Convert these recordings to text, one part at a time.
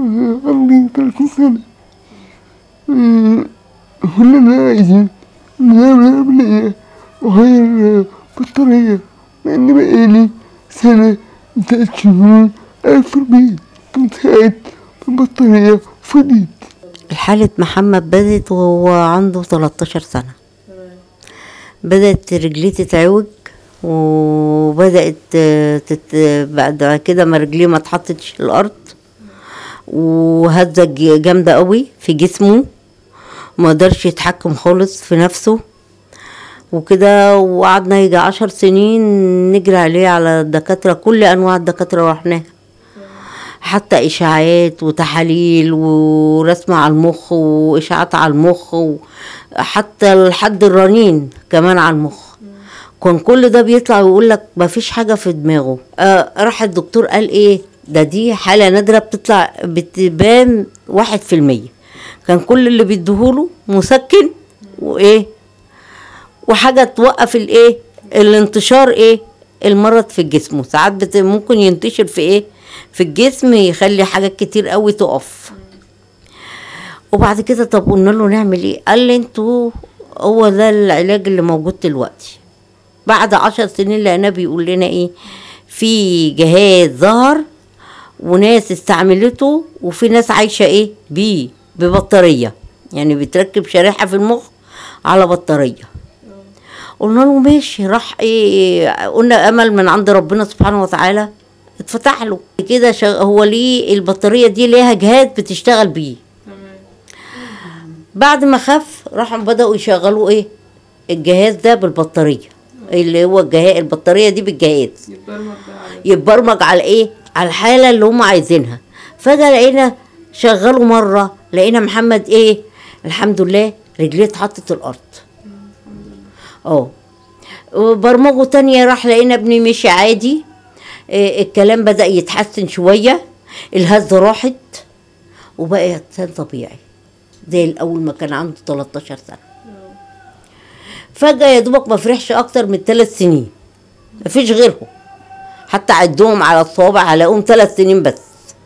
عندي تلاتين سنة آه، كل اللي أنا عايزه إن أنا أعمل عملية وأغير بطارية لأن بقالي سنة تلات شهور قاعد في البيت كنت قاعد في البطارية فضيت حالة محمد بدأت وهو عنده 13 سنة بدأت رجليه تتعوج وبدأت تت... بعد كده ما رجليه ما اتحطتش في الأرض وهزة ج- جامدة قوي في جسمه ما قدرش يتحكم خالص في نفسه وكده وقعدنا يجي عشر سنين نجري عليه على الدكاترة كل أنواع الدكاترة رحناها حتى إشاعات وتحاليل ورسم على المخ وإشاعات على المخ وحتى لحد الرنين كمان على المخ كان كل ده بيطلع ويقول لك مفيش حاجة في دماغه آه راح الدكتور قال إيه ده دي حالة نادرة بتطلع بتبان واحد في المية كان كل اللي بيديهوله مسكن وإيه وحاجة توقف الإيه الانتشار إيه المرض في الجسم وساعات بت... ممكن ينتشر في إيه في الجسم يخلي حاجات كتير قوي تقف وبعد كده طب قلنا له نعمل ايه قال لي انتوا هو ده العلاج اللي موجود دلوقتي بعد عشر سنين لقيناه بيقول لنا ايه في جهاز ظهر وناس استعملته وفي ناس عايشة ايه بيه ببطارية يعني بتركب شريحة في المخ على بطارية قلنا له ماشي راح ايه قلنا امل من عند ربنا سبحانه وتعالى اتفتح له كده شغ... هو ليه البطارية دي ليها جهاز بتشتغل بيه بعد ما خف راحوا بدأوا يشغلوا ايه الجهاز ده بالبطارية اللي هو الجهاز البطارية دي بالجهاز يتبرمج بقى على يتبرمج على ايه على الحالة اللي هم عايزينها فجأة لقينا شغلوا مرة لقينا محمد ايه الحمد لله رجليه اتحطت الارض اه وبرمجه تانية راح لقينا ابني مشي عادي إيه الكلام بدأ يتحسن شوية الهزة راحت وبقى إنسان طبيعي زي الأول ما كان عنده 13 سنة فجأة يا دوبك ما فرحش أكتر من ثلاث سنين مفيش غيرهم حتى عدهم على الصوابع هلاقيهم ثلاث سنين بس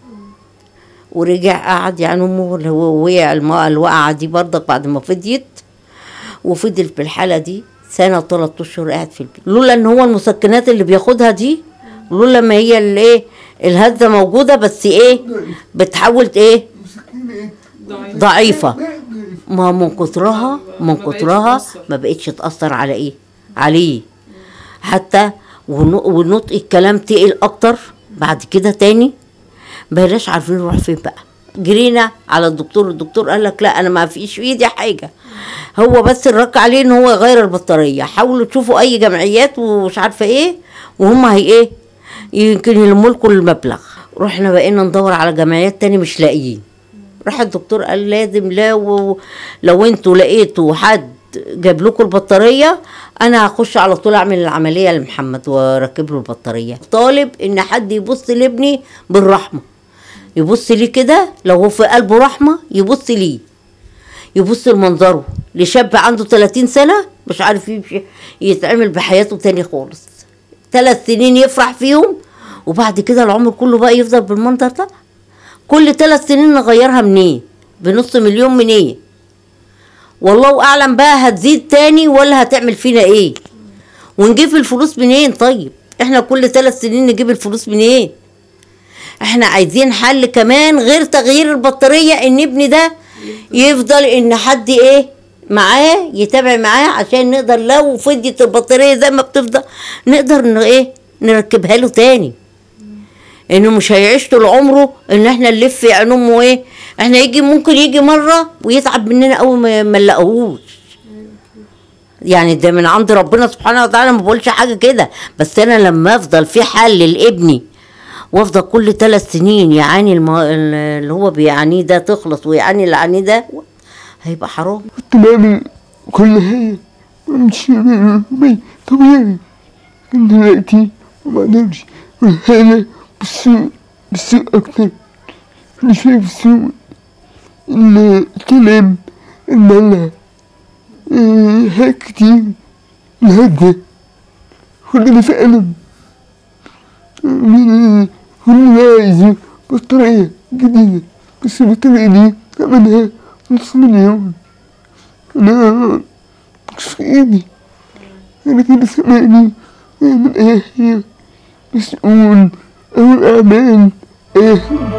ورجع قعد يعني امه اللي هو وقع الم- الوقعه دي برضك بعد ما فضيت وفضل في الحاله دي سنه وثلاث اشهر قاعد في البيت لولا ان هو المسكنات اللي بياخدها دي لولا ما هي اللي ايه الهزه موجوده بس ايه بتحاول ايه ضعيف ضعيفه ما من كترها من ما بقتش كترها تأثر. ما بقتش تأثر على ايه عليه حتى ون- ونطق الكلام تقل اكتر بعد كده تاني بلاش عارفين نروح فين بقى جرينا على الدكتور الدكتور قال لك لا انا ما فيش في ايدي حاجه هو بس الرك عليه ان هو يغير البطاريه حاولوا تشوفوا اي جمعيات ومش عارفه ايه وهم هي ايه يمكن يلموا لكم المبلغ رحنا بقينا ندور على جمعيات تاني مش لاقيين راح الدكتور قال لازم لو لو انتوا لقيتوا حد جاب لكم البطاريه انا هخش على طول اعمل العمليه لمحمد واركب له البطاريه طالب ان حد يبص لابني بالرحمه يبص ليه كده لو هو في قلبه رحمه يبص ليه يبص لمنظره لشاب عنده 30 سنه مش عارف يمشي يتعمل بحياته تاني خالص ثلاث سنين يفرح فيهم وبعد كده العمر كله بقى يفضل بالمنظر ده كل ثلاث سنين نغيرها منين بنص مليون منين والله اعلم بقى هتزيد تاني ولا هتعمل فينا ايه ونجيب الفلوس منين طيب احنا كل ثلاث سنين نجيب الفلوس منين احنا عايزين حل كمان غير تغيير البطارية ان ابني ده يفضل ان حد ايه معاه يتابع معاه عشان نقدر لو فضيت البطارية زي ما بتفضل نقدر ن- ايه نركبها له تاني انه مش هيعيش طول عمره ان احنا نلف في عين امه ايه احنا يجي ممكن يجي مره ويتعب مننا قوي ما ما نلاقوهوش يعني ده من عند ربنا سبحانه وتعالى ما بقولش حاجه كده بس انا لما افضل في حل لابني وافضل كل ثلاث سنين يعاني الم... اللي هو بيعانيه ده تخلص ويعاني اللي عانيه ده هيبقى حرام كنت بعمل كل حاجة بمشي بي طبيعي لكن دلوقتي ما بقدرش والحالة بالسوق بالسوق أكتر أنا شايف السوق الكلام الملع إيه، حاجات كتير الهدى كل اللي في ألم من- كل اللي عايزه بطارية جديدة بس البطارية دي ثمنها نص مليون أنا مش في إيدي أنا كده سامعني من أي حاجة مسؤول أو الأعمال إيه